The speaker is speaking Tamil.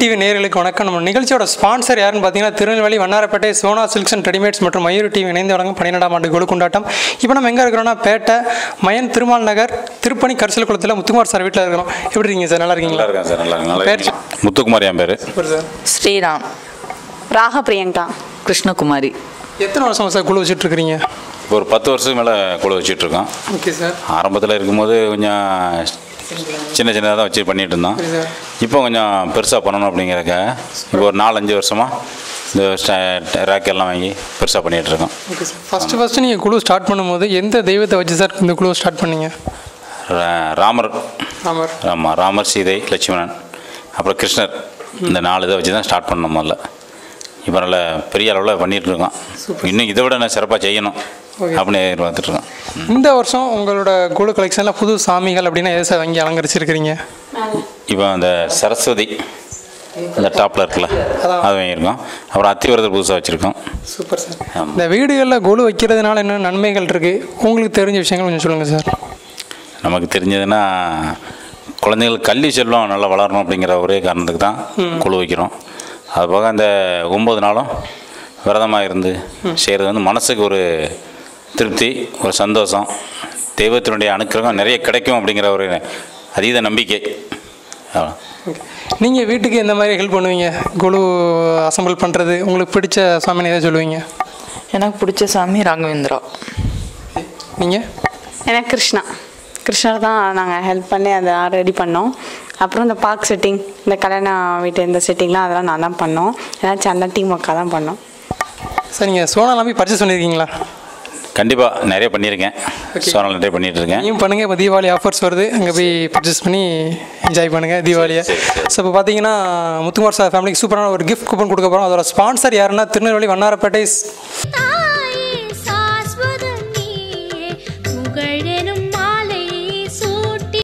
டிவி நேயர்களுக்கு வணக்கம் நம்ம நிகழ்ச்சியோட ஸ்பான்சர் யாருன்னு பார்த்தீங்கன்னா Tirunelveli Vannarapettai Sona silks and readymades மற்றும் மயூரி டிவி இணைந்து வழங்கும் பன்னிரெண்டாம் ஆண்டு குழு கொண்டாட்டம் இப்போ நம்ம எங்கே இருக்கிறோம்னா பேட்டை மயன் திருமால் நகர் திருப்பணி கரிசல் குளத்தில் முத்துக்குமார் சார் வீட்டில் இருக்கிறோம் எப்படி இருக்கீங்க சார் நல்லா இருக்கீங்களா நல்லா இருக்கேன் சார் நல்லா இருக்கேன் நல்லா பேர் இருக்கேன் முத்துக்குமார் என் பேர் சூப்பர் சார் ஸ்ரீராம் ராக பிரியங்கா கிருஷ்ணகுமாரி எத்தனை வருஷம் சார் குழு வச்சுட்டு இருக்கிறீங்க இப்போ ஒரு பத்து வருஷத்துக்கு மேலே குழு வச்சுட்டு இருக்கோம் ஓகே சார் ஆரம்பத்தில் இருக்கும்போது கொஞ்சம் சின்ன சின்னதாக தான் வச்சு பண்ணிட்டு இருந்தோம் சரி சார் இப்போ கொஞ்சம் பெருசாக பண்ணணும் அப்படிங்கிறக்க இப்போ ஒரு நாலஞ்சு வருஷமாக இந்த ரேக் எல்லாம் வாங்கி பெருசாக பண்ணிகிட்டு இருக்கோம் ஓகே சார் ஃபஸ்ட்டு ஃபஸ்ட்டு நீங்கள் குழு ஸ்டார்ட் பண்ணும்போது எந்த தெய்வத்தை வச்சு சார் இந்த குழு ஸ்டார்ட் பண்ணீங்க ரா- ராமர் ஆமாம் ஆமாம் ராமர் சீதை லட்சுமணன் அப்புறம் கிருஷ்ணர் இந்த நாலு இதை வச்சு தான் ஸ்டார்ட் பண்ணோம் முதல்ல இப்போ நல்ல பெரிய அளவில் பண்ணிகிட்டு இருக்கோம் இன்னும் இதை விட நான் சிறப்பாக செய்யணும் Okay. அப்படின்னு எதிர்பார்த்துட்டு இருக்கோம் இந்த வருஷம் உங்களோட குழு கலெக்ஷனில் புது சாமிகள் அப்படின்னா எதை சார் வாங்கி அலங்கரிச்சிருக்கிறீங்க இப்போ அந்த சரஸ்வதி அந்த டாப்பில் இருக்குல்ல அது வாங்கியிருக்கோம் அப்புறம் அத்திவரதர் புதுசாக வச்சுருக்கோம் சூப்பர் சார் ஆமாம். இந்த வீடுகளில் குழு வைக்கிறதுனால என்ன நன்மைகள் இருக்குது உங்களுக்கு தெரிஞ்ச விஷயங்கள் கொஞ்சம் சொல்லுங்கள் சார் நமக்கு தெரிஞ்சதுன்னா குழந்தைங்களுக்கு கல்வி செல்வம் நல்லா வளரணும் அப்படிங்கிற ஒரே காரணத்துக்கு தான் குழு வைக்கிறோம் அது போக அந்த ஒம்பது நாளும் விரதமாக இருந்து செய்கிறது வந்து மனசுக்கு ஒரு திருப்தி ஒரு சந்தோஷம் தெய்வத்தினுடைய அனுக்கிரகம் நிறைய கிடைக்கும் அப்படிங்கிற ஒரு அதீத நம்பிக்கை அவ்வளோ. நீங்கள் வீட்டுக்கு எந்த மாதிரி ஹெல்ப் பண்ணுவீங்க குழு அசம்பிள் பண்ணுறது உங்களுக்கு பிடிச்ச சாமின்னு எதை சொல்லுவீங்க எனக்கு பிடிச்ச சாமி ராகவேந்திரா நீங்கள் எனக்கு கிருஷ்ணா கிருஷ்ணர் தான் நாங்கள் ஹெல்ப் பண்ணி அதை ரெடி பண்ணோம் அப்புறம் இந்த பார்க் செட்டிங் இந்த கல்யாண வீட்டு இந்த செட்டிங்லாம் அதெல்லாம் நான் தான் பண்ணோம் ஏதாச்சும் அந்த டீம் ஒர்க்காக தான் பண்ணோம் சார் நீங்கள் சோனா நம்பி பர்ச்சேஸ் பண்ணியிருக்கீங்களா கண்டிப்பாக நிறைய பண்ணியிருக்கேன் சோனால் நிறைய பண்ணிகிட்டு இருக்கேன் நீயும் பண்ணுங்கள் இப்போ தீபாவளி ஆஃபர்ஸ் வருது அங்கே போய் பர்ச்சேஸ் பண்ணி என்ஜாய் பண்ணுங்கள் தீபாவளியை ஸோ இப்போ பார்த்தீங்கன்னா முத்துக்குமார் சார் ஃபேமிலிக்கு சூப்பரான ஒரு கிஃப்ட் கூப்பன் கொடுக்க போகிறோம் அதோட ஸ்பான்சர் யாருன்னா திருநெல்வேலி வண்ணாரப்பேட்டை தாய்